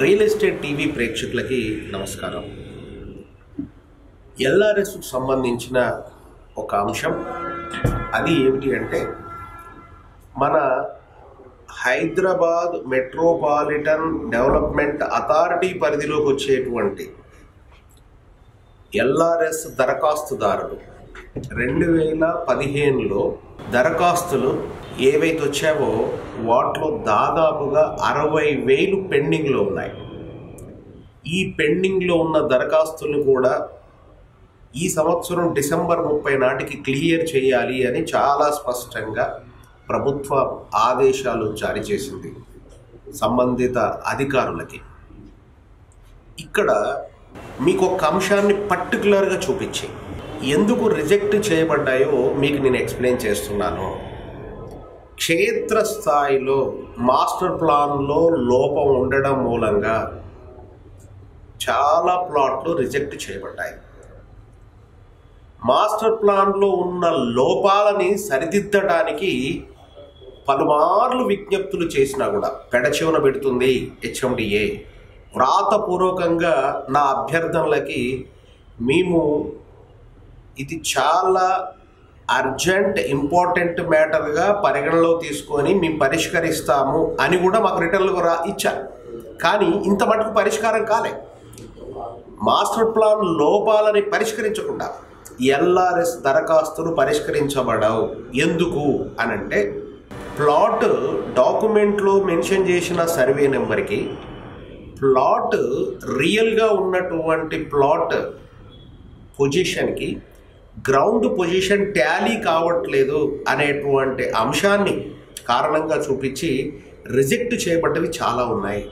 Real estate TV ప్రేక్షకులకి నమస్కారం LRS సంబంధించిన ఒక అంశం అది ఏమిటి అంటే మన హైదరాబాద్ మెట్రోపాలిటన్ డెవలప్మెంట్ అథారిటీ పరిధిలోకి వచ్చేటువంటి ఎల్ఆర్ఎస్ దరఖాస్తుదారులు రెండు వేల పదిహేనులో దరఖాస్తులు ఏవైతే వచ్చావో వాటిలో దాదాపుగా అరవై వేలు పెండింగ్లో ఉన్నాయి ఈ పెండింగ్లో ఉన్న దరఖాస్తులు కూడా ఈ సంవత్సరం డిసెంబర్ ముప్పై నాటికి క్లియర్ చేయాలి అని చాలా స్పష్టంగా ప్రభుత్వ ఆదేశాలు జారీ చేసింది సంబంధిత అధికారులకి ఇక్కడ మీకు ఒక అంశాన్ని పర్టికులర్గా చూపించి ఎందుకు రిజెక్ట్ చేయబడ్డాయో మీకు నేను ఎక్స్ప్లెయిన్ చేస్తున్నాను క్షేత్రస్థాయిలో మాస్టర్ ప్లాన్లో లోపం ఉండడం మూలంగా చాలా ప్లాట్లు రిజెక్ట్ చేయబడ్డాయి మాస్టర్ ప్లాన్లో ఉన్న లోపాలని సరిదిద్దడానికి పలుమార్లు విజ్ఞప్తులు చేసినా కూడా పెడచెవున పెడుతుంది హెచ్ఎండిఏ వ్రాతపూర్వకంగా నా అభ్యర్థనలకి మేము ఇది చాలా అర్జెంట్ ఇంపార్టెంట్ మ్యాటర్గా పరిగణలో తీసుకొని మేము పరిష్కరిస్తాము అని కూడా మాకు రిటర్న్లు రా ఇచ్చారు కానీ ఇంత మటుకు పరిష్కారం కాలే మాస్టర్ ప్లాన్ లోపాలని పరిష్కరించకుండా ఎల్ఆర్ఎస్ దరఖాస్తులు పరిష్కరించబడవు ఎందుకు అనంటే ప్లాట్ డాక్యుమెంట్లో మెన్షన్ చేసిన సర్వే నెంబర్కి ప్లాట్ రియల్గా ఉన్నటువంటి ప్లాట్ పొజిషన్కి గ్రౌండ్ పొజిషన్ ట్యాలీ కావట్లేదు అనేటువంటి అంశాన్ని కారణంగా చూపించి రిజెక్ట్ చేయబడ్డవి చాలా ఉన్నాయి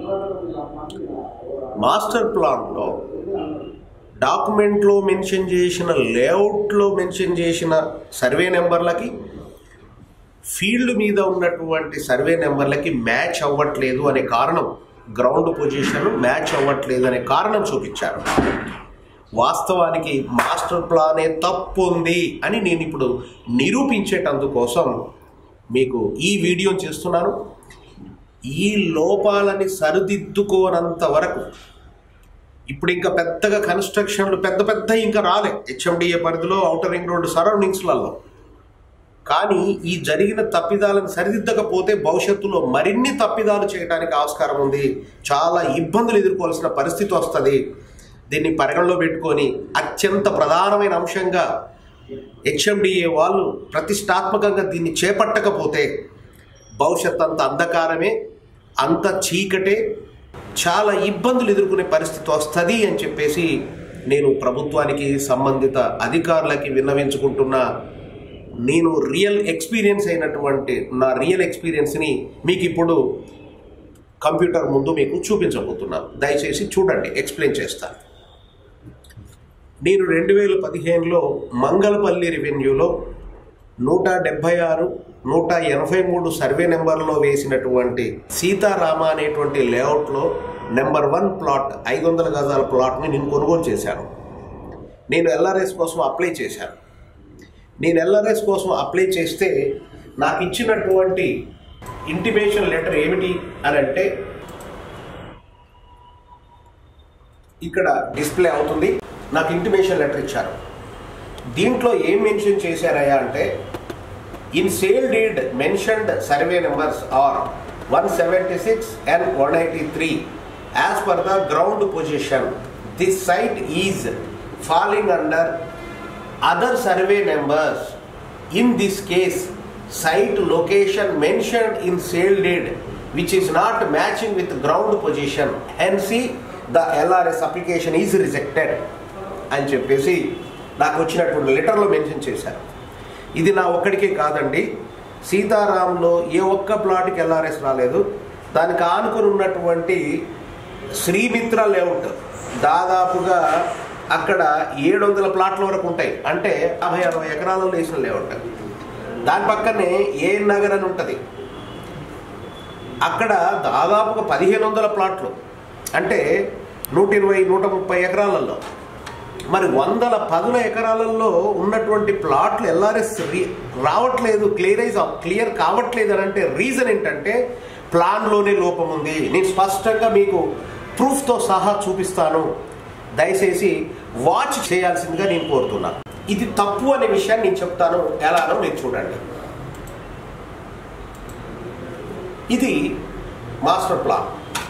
మాస్టర్ ప్లాన్లో డాక్యుమెంట్లో మెన్షన్ చేసిన లేఅవుట్లో మెన్షన్ చేసిన సర్వే నెంబర్లకి ఫీల్డ్ మీద ఉన్నటువంటి సర్వే నెంబర్లకి మ్యాచ్ అవ్వట్లేదు అనే కారణం గ్రౌండ్ పొజిషన్ మ్యాచ్ అవ్వట్లేదు అనే కారణం చూపించారు వాస్తవానికి మాస్టర్ ప్లానే తప్పు ఉంది అని నేను ఇప్పుడు నిరూపించేటందుకోసం మీకు ఈ వీడియో చేస్తున్నాను ఈ లోపాలని సరిదిద్దుకోనంత వరకు ఇప్పుడు ఇంకా పెద్దగా కన్స్ట్రక్షన్లు పెద్ద పెద్ద ఇంకా రాలే హెచ్ఎండిఏ పరిధిలో ఔటర్ రింగ్ రోడ్డు సరౌండింగ్స్లలో కానీ ఈ జరిగిన తప్పిదాలను సరిదిద్దకపోతే భవిష్యత్తులో మరిన్ని తప్పిదాలు చేయడానికి ఆస్కారం ఉంది చాలా ఇబ్బందులు ఎదుర్కోవాల్సిన పరిస్థితి వస్తుంది దీన్ని పరిగణలో పెట్టుకొని అత్యంత ప్రధానమైన అంశంగా హెచ్ఎండిఏ వాళ్ళు ప్రతిష్టాత్మకంగా దీన్ని చేపట్టకపోతే భవిష్యత్ అంత అంధకారమే అంత చీకటే చాలా ఇబ్బందులు ఎదుర్కొనే పరిస్థితి వస్తుంది అని చెప్పేసి నేను ప్రభుత్వానికి సంబంధిత అధికారులకి విన్నవించుకుంటున్నా నేను రియల్ ఎక్స్పీరియన్స్ అయినటువంటి నా రియల్ ఎక్స్పీరియన్స్ని మీకు ఇప్పుడు కంప్యూటర్ ముందు మీకు చూపించబోతున్నాను దయచేసి చూడండి ఎక్స్ప్లెయిన్ చేస్తాను నేను రెండు వేల పదిహేనులో మంగళపల్లి రెవెన్యూలో నూట డెబ్భై ఆరు నూట ఎనభై మూడు సర్వే నెంబర్లో వేసినటువంటి సీతారామ అనేటువంటి లేఅవుట్లో నెంబర్ వన్ ప్లాట్ ఐదు వందల గజాల ప్లాట్ని నేను కొనుగోలు చేశాను నేను ఎల్ఆర్ఎస్ కోసం అప్లై చేశాను నేను ఎల్ఆర్ఎస్ కోసం అప్లై చేస్తే నాకు ఇచ్చినటువంటి ఇంటిమేషన్ లెటర్ ఏమిటి అని అంటే ఇక్కడ డిస్ప్లే అవుతుంది నాకు ఇంటిమేషన్ లెటర్ ఇచ్చారు దీంట్లో ఏం మెన్షన్ చేశారయ్యా అంటే in sale deed mentioned survey numbers are one seventy six and one eighty three as per the ground position this site is falling under other survey numbers in this case site location mentioned in sale deed which is not matching with ground position hence the LRS application is rejected అని చెప్పేసి నాకు వచ్చినటువంటి లెటర్లో mention చేశారు ఇది నా ఒక్కడికే కాదండి సీతారాంలో ఏ ఒక్క ప్లాట్కి ఎల్ఆర్ఎస్ రాలేదు దానికి ఆనుకొని ఉన్నటువంటి శ్రీమిత్ర లేఅవుట్ దాదాపుగా అక్కడ ఏడు వందల ప్లాట్ల వరకు ఉంటాయి అంటే యాభై అరవై ఎకరాలలో వేసిన లేఅవుట్ దాని పక్కనే ఏ నగర్ అని ఉంటుంది అక్కడ దాదాపుగా పదిహేను వందల ప్లాట్లు అంటే నూట ఇరవై నూట ముప్పై ఎకరాలలో మరి వందల పదుల ఎకరాలలో ఉన్నటువంటి ప్లాట్లు ఎల్ఆర్ఎస్ రావట్లేదు క్లియరైజ్ క్లియర్ కావట్లేదు అని అంటే రీజన్ ఏంటంటే ప్లాన్లోనే లోపం ఉంది నేను స్పష్టంగా మీకు ప్రూఫ్తో సహా చూపిస్తాను దయచేసి వాచ్ చేయాల్సిందిగా నేను కోరుతున్నాను ఇది తప్పు అనే విషయాన్ని నేను చెప్తాను ఎలానో మీరు చూడండి ఇది మాస్టర్ ప్లాన్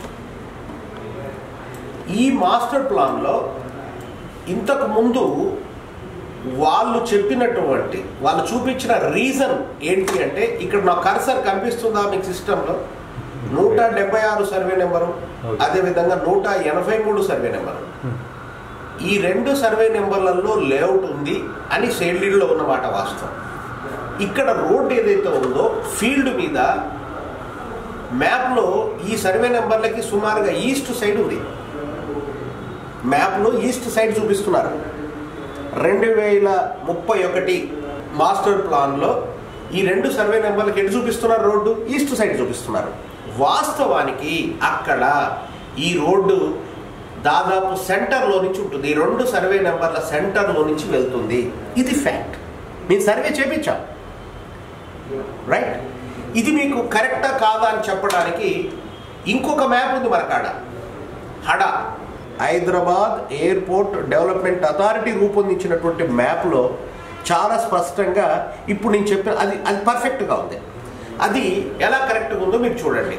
ఈ మాస్టర్ ప్లాన్లో ఇంతకు ముందు వాళ్ళు చెప్పినటువంటి వాళ్ళు చూపించిన రీజన్ ఏంటి అంటే ఇక్కడ నా కర్సర్ కనిపిస్తుందా మీకు సిస్టంలో నూట డెబ్బై ఆరు సర్వే నెంబరు Okay. అదేవిధంగా నూట ఎనభై మూడు సర్వే నెంబరు ఈ రెండు సర్వే నెంబర్లలో లేఅవుట్ ఉంది అని షెడ్యూల్లో ఉన్నమాట వాస్తవం ఇక్కడ రోడ్ ఏదైతే ఉందో ఫీల్డ్ మీద మ్యాప్లో ఈ సర్వే నెంబర్లకి సుమారుగా ఈస్ట్ సైడ్ ఉంది మ్యాప్లో ఈస్ట్ సైడ్ చూపిస్తున్నారు రెండు వేల ముప్పై ఒకటి మాస్టర్ ప్లాన్లో ఈ రెండు సర్వే నెంబర్లకి ఎటు చూపిస్తున్నారు రోడ్డు ఈస్ట్ సైడ్ చూపిస్తున్నారు వాస్తవానికి అక్కడ ఈ రోడ్డు దాదాపు సెంటర్లో నుంచి ఉంటుంది ఈ రెండు సర్వే నెంబర్ల సెంటర్లో నుంచి వెళ్తుంది ఇది ఫ్యాక్ట్ నేను సర్వే చేపించాం రైట్ ఇది మీకు కరెక్టా కాదా అని చెప్పడానికి ఇంకొక మ్యాప్ ఉంది మనకాడ HADA Hyderabad airport development authority రూపొందించినటువంటి మ్యాప్లో చాలా స్పష్టంగా ఇప్పుడు నేను చెప్పిన అది అది పర్ఫెక్ట్గా ఉంది అది ఎలా కరెక్ట్గా ఉందో మీరు చూడండి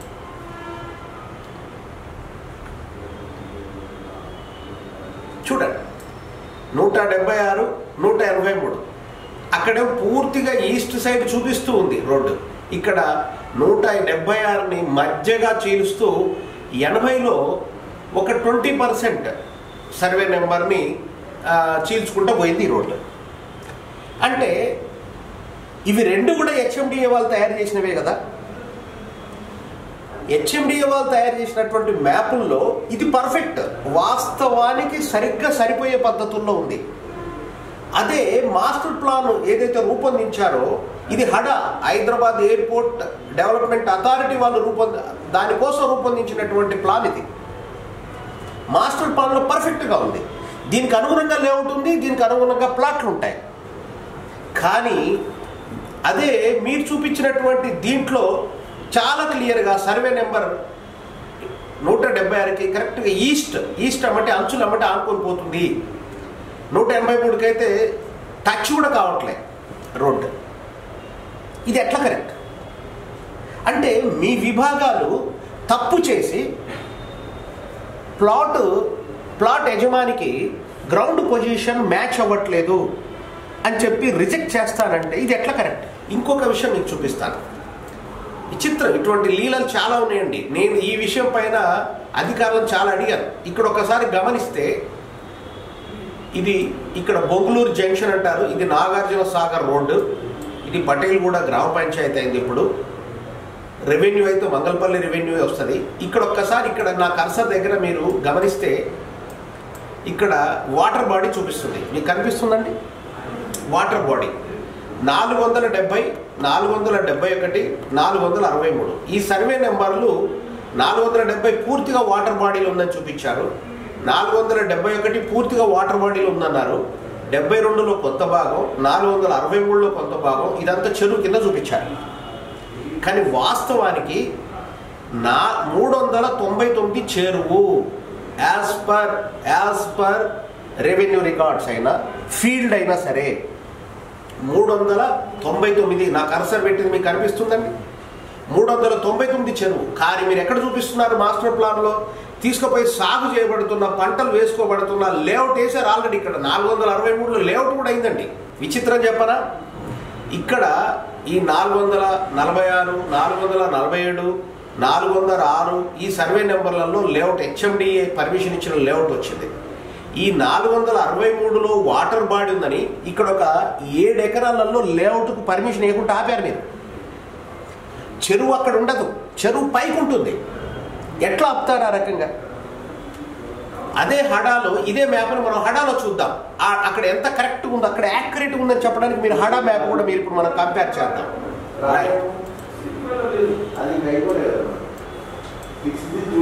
చూడండి నూట డెబ్బై ఆరు నూట ఎనభై మూడు అక్కడే పూర్తిగా ఈస్ట్ సైడ్ చూపిస్తూ ఉంది రోడ్డు ఇక్కడ నూట డెబ్బై ఆరుని మధ్యగా చీలుస్తూ ఎనభైలో ఒక ట్వంటీ పర్సెంట్ సర్వే నెంబర్ని ఆ, చీల్చుకుంటూ పోయింది ఈ రోడ్డు అంటే ఇవి రెండు కూడా హెచ్ఎండిఏ వాళ్ళు తయారు చేసినవే కదా హెచ్ఎండిఏ వాళ్ళు తయారు చేసినటువంటి మ్యాపుల్లో ఇది పర్ఫెక్ట్ వాస్తవానికి సరిగ్గా సరిపోయే పద్ధతుల్లో ఉంది అదే మాస్టర్ ప్లాన్ ఏదైతే రూపొందించారో ఇది HADA Hyderabad airport development authority వాళ్ళు రూపొంది దానికోసం రూపొందించినటువంటి ప్లాన్ ఇది మాస్టర్ ప్లాన్లో పర్ఫెక్ట్గా ఉంది దీనికి అనుగుణంగా లేఅవుట్ ఉంది దీనికి అనుగుణంగా ప్లాట్లు ఉంటాయి కానీ అదే మీరు చూపించినటువంటి దీంట్లో చాలా క్లియర్గా సర్వే నెంబర్ నూట డెబ్బై ఆరుకి కరెక్ట్గా ఈస్ట్ ఈస్ట్ అమ్మంటే అంచులు అమ్మంటే ఆనుకొని పోతుంది నూట ఎనభై మూడుకి అయితే టచ్ కూడా కావట్లే రోడ్డు ఇది ఎట్లా కరెక్ట్ అంటే మీ విభాగాలు తప్పు చేసి ప్లాట్ ప్లాట్ యజమానికి గ్రౌండ్ పొజిషన్ మ్యాచ్ అవ్వట్లేదు అని చెప్పి రిజెక్ట్ చేస్తానంటే ఇది ఎట్లా కరెక్ట్ ఇంకొక విషయం మీకు చూపిస్తాను విచిత్రం ఇటువంటి లీలలు చాలా ఉన్నాయండి నేను ఈ విషయం పైన అధికారులను చాలా అడిగాను ఇక్కడ ఒకసారి గమనిస్తే ఇది ఇక్కడ బొంగులూరు జంక్షన్ అంటారు ఇది నాగార్జున సాగర్ రోడ్డు ఇది పటేల్గూడ గ్రామ పంచాయతీ అయింది ఇప్పుడు రెవెన్యూ అయితే మంగళపల్లి రెవెన్యూ వస్తుంది ఇక్కడ ఒక్కసారి ఇక్కడ నా కర్సర్ దగ్గర మీరు గమనిస్తే ఇక్కడ వాటర్ బాడీ చూపిస్తుంది మీకు కనిపిస్తుందండి వాటర్ బాడీ నాలుగు వందల డెబ్బై నాలుగు వందల డెబ్బై ఒకటి నాలుగు వందల అరవై మూడు ఈ సర్వే నెంబర్లు నాలుగు వందల డెబ్బై పూర్తిగా వాటర్ బాడీలో ఉందని చూపించారు నాలుగు వందల డెబ్బై ఒకటి పూర్తిగా వాటర్ బాడీలో ఉందన్నారు డెబ్బై రెండులో కొత్త భాగం నాలుగు వందల అరవై మూడులో కొత్త భాగం ఇదంతా చెరువు కింద చూపించారు కానీ వాస్తవానికి నా మూడు వందల తొంభై తొమ్మిది చేరువు as per as per revenue records అయినా ఫీల్డ్ అయినా సరే మూడు వందల తొంభై తొమ్మిది నా కర్సర్ పెట్టింది మీకు కనిపిస్తుందండి మూడు వందల తొంభై తొమ్మిది చెరువు కానీ మీరు ఎక్కడ చూపిస్తున్నారు మాస్టర్ ప్లాన్లో తీసుకుపోయి సాగు చేయబడుతున్న పంటలు వేసుకోబడుతున్న లేఅవుట్ వేసారు ఆల్రెడీ ఇక్కడ నాలుగు వందల అరవై మూడులో లేఅవుట్ కూడా అయిందండి విచిత్రం చెప్పనా ఇక్కడ ఈ నాలుగు వందల నలభై ఆరు నాలుగు వందల నలభై ఏడు నాలుగు వందల ఆరు ఈ సర్వే నెంబర్లలో లేఅవుట్ హెచ్ఎండిఏ పర్మిషన్ ఇచ్చిన లేఅవుట్ వచ్చింది ఈ నాలుగు వందల అరవై మూడులో వాటర్ బాడీ ఉందని ఇక్కడ ఒక ఏడు ఎకరాలలో లేఅవుట్కు పర్మిషన్ ఇవ్వకుండా ఆపారు మీరు చెరువు అక్కడ ఉండదు చెరువు పైకి ఉంటుంది ఎట్లా ఆపుతారు ఆ రకంగా అదే హడాలో ఇదే మ్యాప్ని మనం హడాలో చూద్దాం ఆ- అక్కడ ఎంత కరెక్ట్ ఉందో అక్కడ యాక్యురేట్ ఉందని చెప్పడానికి మీరు హడా మ్యాప్ కూడా మీరు ఇప్పుడు మనం కంపేర్ చేద్దాం Right.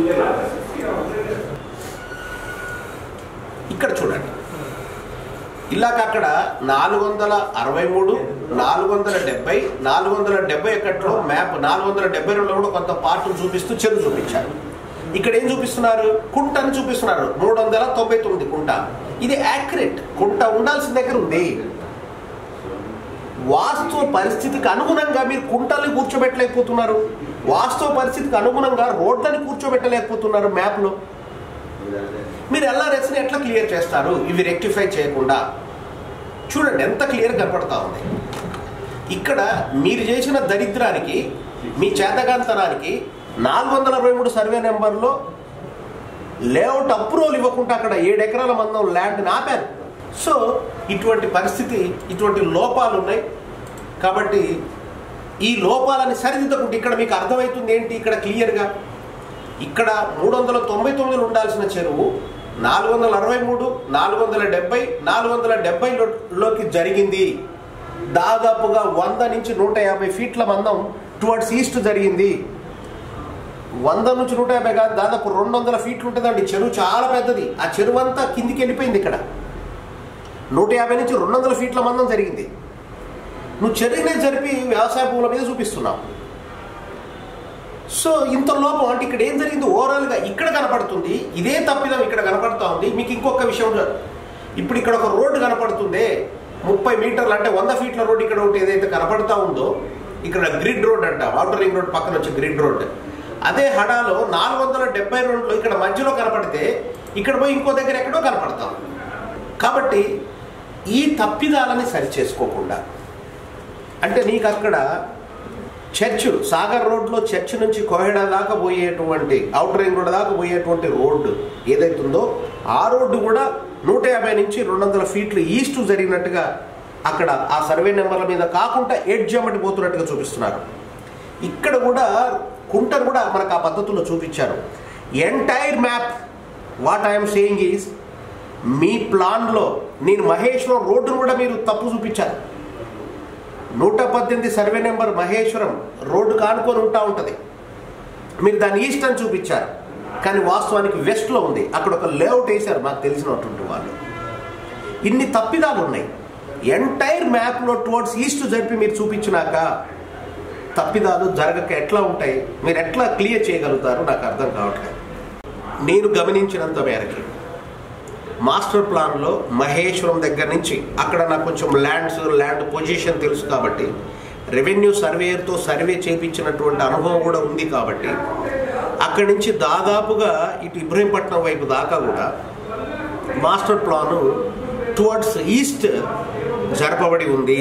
ఇక్కడ చూడండి ఇలాగ అక్కడ నాలుగు వందల అరవై మూడు నాలుగు వందల డెబ్బై నాలుగు వందల డెబ్బై ఒకటిలో మ్యాప్ నాలుగు వందల డెబ్బై రెండులో కూడా కొంత పార్ట్ చూపిస్తూ చెరువు చూపించారు ఇక్కడ ఏం చూపిస్తున్నారు కుంటని చూపిస్తున్నారు మూడు వందల తొంభై తొమ్మిది కుంట ఇది యాక్యురేట్ కుంట ఉండాల్సిన దగ్గర ఉంది వాస్తవ పరిస్థితికి అనుగుణంగా మీరు కుంటల్ని కూర్చోబెట్టలేకపోతున్నారు వాస్తవ పరిస్థితికి అనుగుణంగా రోడ్లని కూర్చోబెట్టలేకపోతున్నారు మ్యాప్లో మీరు ఎల్ఆర్ఎస్ని ఎట్లా క్లియర్ చేస్తారు ఇవి రెక్టిఫై చేయకుండా చూడండి ఎంత క్లియర్ కనపడతా ఉంది ఇక్కడ మీరు చేసిన దరిద్రానికి మీ చేతగాంతనానికి నాలుగు వందల అరవై మూడు సర్వే నెంబర్లో లేఅవుట్ అప్రూవల్ ఇవ్వకుండా అక్కడ ఏడు ఎకరాల మందం ల్యాండ్ని ఆపారు సో ఇటువంటి పరిస్థితి ఇటువంటి లోపాలు ఉన్నాయి కాబట్టి ఈ లోపాలని సరిదిద్దకుంటే ఇక్కడ మీకు అర్థమవుతుంది ఏంటి ఇక్కడ క్లియర్గా ఇక్కడ మూడు వందల తొంభై తొమ్మిదిలో ఉండాల్సిన చెరువు నాలుగు వందల అరవై మూడు నాలుగు వందల డెబ్బై నాలుగు వందల డెబ్బైలోకి జరిగింది దాదాపుగా వంద నుంచి నూట యాభై ఫీట్ల మందం టువర్డ్స్ ఈస్ట్ జరిగింది వంద నుంచి నూట యాభై కాదు దాదాపు రెండు వందల ఫీట్లు ఉంటుందండి చెరువు చాలా పెద్దది ఆ చెరువు అంతా కిందికి వెళ్ళిపోయింది ఇక్కడ నూట యాభై నుంచి రెండు వందల ఫీట్ల మందం జరిగింది నువ్వు చెరువునే జరిపి వ్యవసాయ భూముల మీద చూపిస్తున్నావు సో ఇంత లోపం అంటే ఇక్కడ ఏం జరిగింది ఓవరాల్గా ఇక్కడ కనపడుతుంది ఇదే తప్పిదం ఇక్కడ కనపడుతూ ఉంది మీకు ఇంకొక విషయం ఉంది. ఇప్పుడు ఇక్కడ ఒక రోడ్డు కనపడుతుంది ముప్పై మీటర్లు అంటే వంద ఫీట్ల రోడ్డు ఇక్కడ ఒకటి ఏదైతే కనపడతా ఉందో ఇక్కడ గ్రిడ్ రోడ్ అంట వాటర్ రింగ్ రోడ్ పక్కన వచ్చే గ్రిడ్ రోడ్ అదే హడాలో నాలుగు వందల డెబ్బై రెండులో ఇక్కడ మధ్యలో కనపడితే ఇక్కడ పోయి ఇంకో దగ్గర ఎక్కడో కనపడతాం కాబట్టి ఈ తప్పిదాలని సరిచేసుకోకుండా అంటే నీకు అక్కడ చర్చ్ సాగర్ రోడ్లో చర్చ్ నుంచి కోహెడా దాకా పోయేటువంటి అవుటర్ రింగ్ రోడ్ దాకా పోయేటువంటి రోడ్డు ఏదైతుందో ఆ రోడ్డు కూడా నూట యాభై నుంచి రెండు వందల ఫీట్లు ఈస్ట్ జరిగినట్టుగా అక్కడ ఆ సర్వే నెంబర్ల మీద కాకుండా ఎడ్జ్ అమ్మటి పోతున్నట్టుగా చూపిస్తున్నారు ఇక్కడ కూడా కుంటను కూడా మనకు ఆ పద్ధతుల్లో చూపించారు entire map what I'm saying is మీ ప్లాన్లో నేను మహేశ్వరం రోడ్డును కూడా మీరు తప్పు చూపించారు నూట పద్దెనిమిది సర్వే నెంబర్ మహేశ్వరం రోడ్డు కానుకొని ఉంటా ఉంటుంది మీరు దాన్ని ఈస్ట్ అని చూపించారు కానీ వాస్తవానికి వెస్ట్లో ఉంది అక్కడ ఒక లేఅవుట్ వేశారు మాకు తెలిసినటువంటి వాళ్ళు ఇన్ని తప్పిదాలు ఉన్నాయి ఎంటైర్ మ్యాప్లో టువర్డ్స్ ఈస్ట్ జరిపి మీరు చూపించినాక తప్పిదాలు జరగక ఎట్లా ఉంటాయి మీరు ఎట్లా క్లియర్ చేయగలుగుతారు నాకు అర్థం కావట్లేదు నేను గమనించినంత మేరకి మాస్టర్ ప్లాన్లో మహేశ్వరం దగ్గర నుంచి అక్కడ నాకు కొంచెం ల్యాండ్స్ ల్యాండ్ పొజిషన్ తెలుసు కాబట్టి రెవెన్యూ సర్వేయర్తో సర్వే చేయించినటువంటి అనుభవం కూడా ఉంది కాబట్టి అక్కడి నుంచి దాదాపుగా ఇటు ఇబ్రహీంపట్నం వైపు దాకా కూడా మాస్టర్ ప్లాను టువర్డ్స్ ఈస్ట్ జరపబడి ఉంది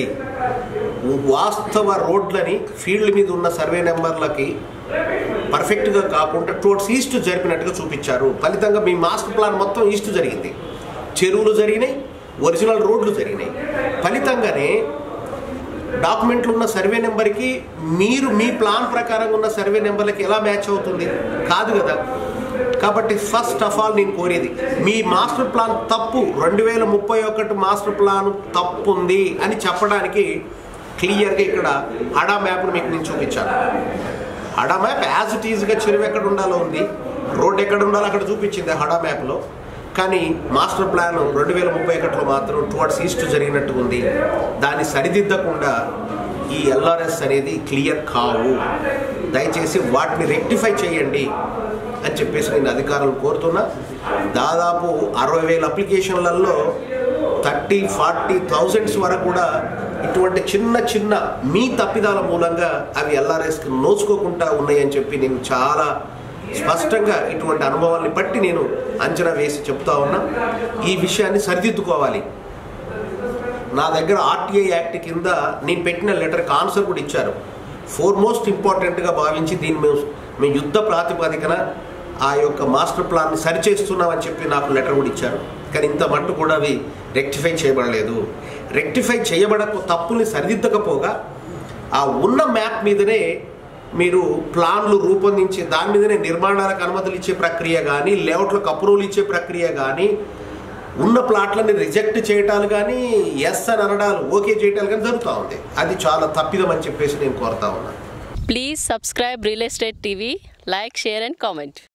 వాస్తవ రోడ్లని ఫీల్డ్ మీద ఉన్న సర్వే నెంబర్లకి పర్ఫెక్ట్గా కాకుండా టువర్డ్స్ ఈస్ట్ జరిపినట్టుగా చూపించారు ఫలితంగా మీ మాస్టర్ ప్లాన్ మొత్తం ఈస్ట్ జరిగింది చెరువులు జరిగినాయి ఒరిజినల్ రోడ్లు జరిగినాయి ఫలితంగానే డాక్యుమెంట్లు ఉన్న సర్వే నెంబర్కి మీరు మీ ప్లాన్ ప్రకారం ఉన్న సర్వే నెంబర్లకి ఎలా మ్యాచ్ అవుతుంది కాదు కదా కాబట్టి ఫస్ట్ ఆఫ్ ఆల్ నేను కోరేది మీ మాస్టర్ ప్లాన్ తప్పు రెండు వేల ముప్పై ఒకటి మాస్టర్ ప్లాన్ తప్పు ఉంది అని చెప్పడానికి క్లియర్గా ఇక్కడ హడా మ్యాప్ను మీకు నేను చూపించాను హడా మ్యాప్ యాజ్ ఇట్ ఈజ్గా చెరువు ఎక్కడ ఉండాలో ఉంది రోడ్ ఎక్కడ ఉండాలో అక్కడ చూపించింది హడా మ్యాప్లో కానీ మాస్టర్ ప్లాన్ రెండు వేల ముప్పై ఒకటిలో మాత్రం టువర్డ్స్ ఈస్ట్ జరిగినట్టు ఉంది దాన్ని సరిదిద్దకుండా ఈ ఎల్ఆర్ఎస్ అనేది క్లియర్ కావు దయచేసి వాటిని రెక్టిఫై చేయండి అని చెప్పేసి నేను అధికారులను కోరుతున్నా దాదాపు అరవై వేల అప్లికేషన్లలో థర్టీ ఫార్టీ థౌజండ్స్ వరకు కూడా ఇటువంటి చిన్న చిన్న మీ తప్పిదాల మూలంగా అవి ఎల్ఆర్ఎస్కి నోచుకోకుండా ఉన్నాయని చెప్పి నేను చాలా స్పష్టంగా ఇటువంటి అనుభవాల్ని బట్టి నేను అంచనా వేసి చెప్తా ఉన్నా ఈ విషయాన్ని సరిదిద్దుకోవాలి నా దగ్గర ఆర్టీఐ యాక్ట్ కింద నేను పెట్టిన లెటర్కి ఆన్సర్ కూడా ఇచ్చారు ఫోర్ మోస్ట్ ఇంపార్టెంట్గా భావించి దీన్ని మేము మేము యుద్ధ ప్రాతిపదికన ఆ యొక్క మాస్టర్ ప్లాన్ని సరిచేస్తున్నామని చెప్పి నాకు లెటర్ కూడా ఇచ్చారు కానీ ఇంత మట్టు కూడా అవి రెక్టిఫై చేయబడలేదు రెక్టిఫై చేయబడక తప్పుల్ని సరిదిద్దకపోగా ఆ ఉన్న మ్యాప్ మీదనే మీరు ప్లాన్లు రూపొందించి దాని మీదనే నిర్మాణాలకు అనుమతులు ఇచ్చే ప్రక్రియ కానీ లేఅవుట్లకు అప్రూవల్ ఇచ్చే ప్రక్రియ కానీ ఉన్న ప్లాట్లని రిజెక్ట్ చేయటాలు కానీ ఎస్ అని అనడాలు ఓకే చేయటాలు కానీ జరుగుతూ ఉంది అది చాలా తప్పిదం అని చెప్పేసి నేను కోరుతా ఉన్నాను Please subscribe Real Estate TV, like, share, and comment.